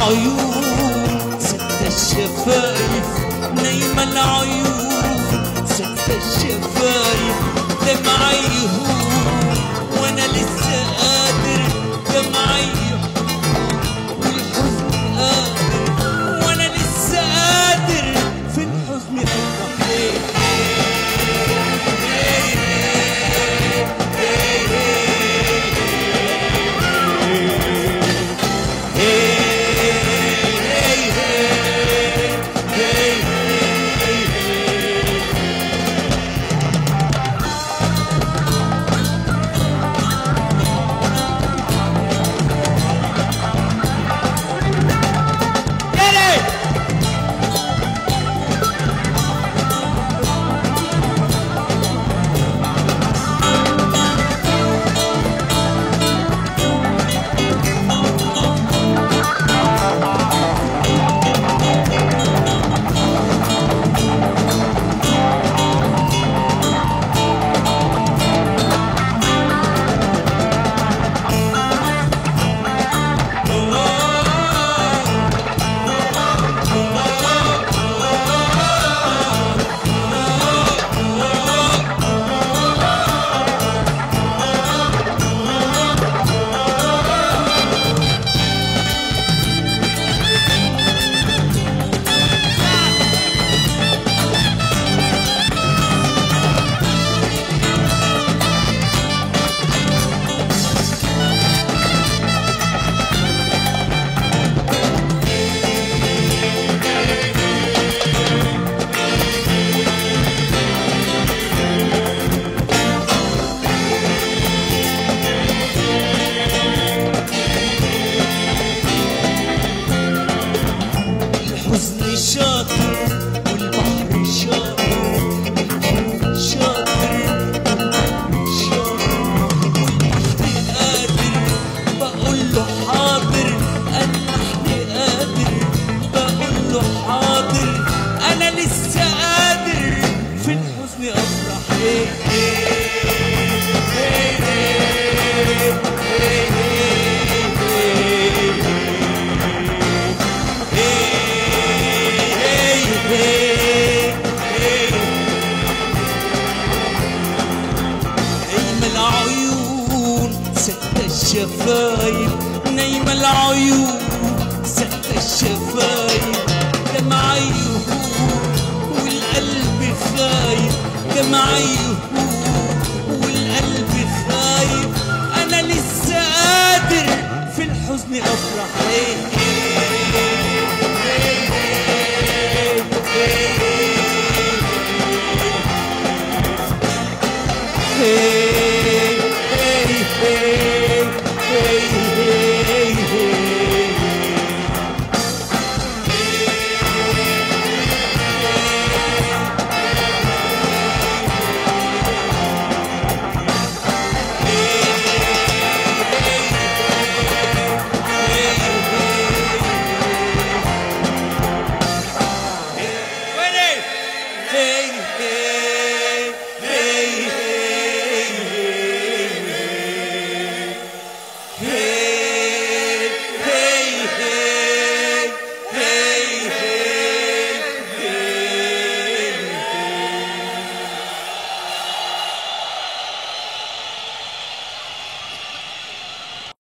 العيون ست الشفايف نايمة العيون ست الشفايف دمعي يهون وانا لسه قادر دمعي والحزن قادر وانا لسه قادر في الحزن افرح ليه الحزن شاطر والبحر شاطر الحزن شاطر والبحر شاطر والبحر قادر بقول له حاضر البحر قادر بقول له حاضر انا لسه قادر في الحزن افرح ليه نايم العيون ست الشفايف نايم العيون ست الشفايف دمعي يهون والقلب خايف دمعي يهون والقلب خايف انا لسه قادر في الحزن افرح ليه